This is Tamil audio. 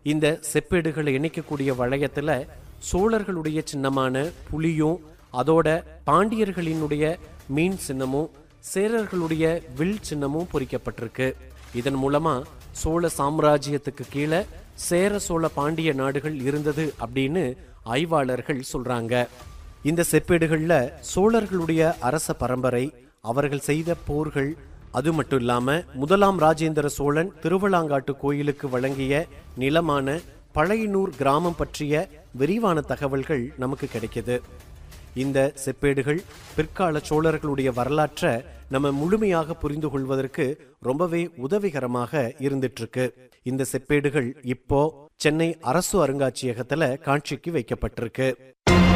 இந்த செப்பேடுகளை இணைக்கக்கூடிய வளையத்துல சோழர்களுடைய சின்னமான புலியும் அதோட பாண்டியர்களினுடைய மீன் சின்னமும் சேரர்களுடைய வில் சின்னமும் பொறிக்கப்பட்டிருக்கு இதன் மூலமா சோழ சாம்ராஜ்யத்துக்கு கீழே சேர சோழ பாண்டிய நாடுகள் இருந்தது அப்படின்னு ஆய்வாளர்கள் சொல்றாங்க இந்த செப்பேடுகள்ல சோழர்களுடைய அரச பரம்பரை அவர்கள் செய்த போர்கள் அது மட்டும் இல்லாம முதலாம் ராஜேந்திர சோழன் திருவளாங்காட்டு கோயிலுக்கு வழங்கிய நிலமான பழையனூர் கிராமம் பற்றிய விரிவான தகவல்கள் நமக்கு கிடைக்குது இந்த செப்பேடுகள் பிற்கால சோழர்களுடைய வரலாற்றை நம்ம முழுமையாக புரிந்து கொள்வதற்கு ரொம்பவே உதவிகரமாக இருந்துட்டு இருக்கு இந்த செப்பேடுகள் இப்போ சென்னை அரசு அருங்காட்சியகத்துல காட்சிக்கு வைக்கப்பட்டிருக்கு